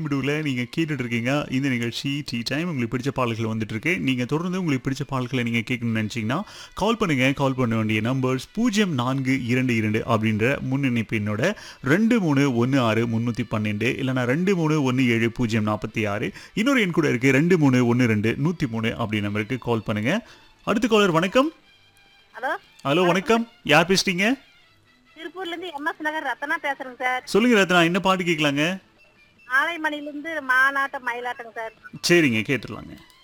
விடுவில் நீங்கள் கேட்டுட்டு இருக்கீங்க இந்த நிகழ்ச்சி டீ டைம் உங்களுக்கு பிடிச்ச பாடல்கள் வந்துட்டு இருக்கு நீங்கள் தொடர்ந்து உங்களுக்கு பிடிச்ச பாடல்களை நீங்கள் கேட்கணும்னு நினச்சிங்கன்னா கால் பண்ணுங்க கால் பண்ண வேண்டிய நம்பர்ஸ் பூஜ்ஜியம் நான்கு இரண்டு இரண்டு அப்படின்ற முன்னிணைப்பு எண்ணோட ரெண்டு மூணு ஒன்று ஆறு முந்நூற்றி பன்னெண்டு இல்லைனா ரெண்டு மூணு ஒன்று ஏழு பூஜ்ஜியம் நாற்பத்தி ஆறு இன்னொரு எண் கூட இருக்குது ரெண்டு மூணு ஒன்று ரெண்டு நூற்றி மூணு அப்படி நம்பருக்கு கால் பண்ணுங்க அடுத்த காலர் வணக்கம் ஹலோ ஹலோ வணக்கம் யார் பேசுறீங்க திருப்பூர்ல இருந்து எம்எஸ் நகர் ரத்தனா பேசுறேங்க சார் சொல்லுங்க ரத்னா என்ன பாட்டு கேட்கலாங்க ஆலைமணில இருந்து மாநாட்டம் மயிலாட்டங்க சார் சரிங்க கேட்டுடலாங்க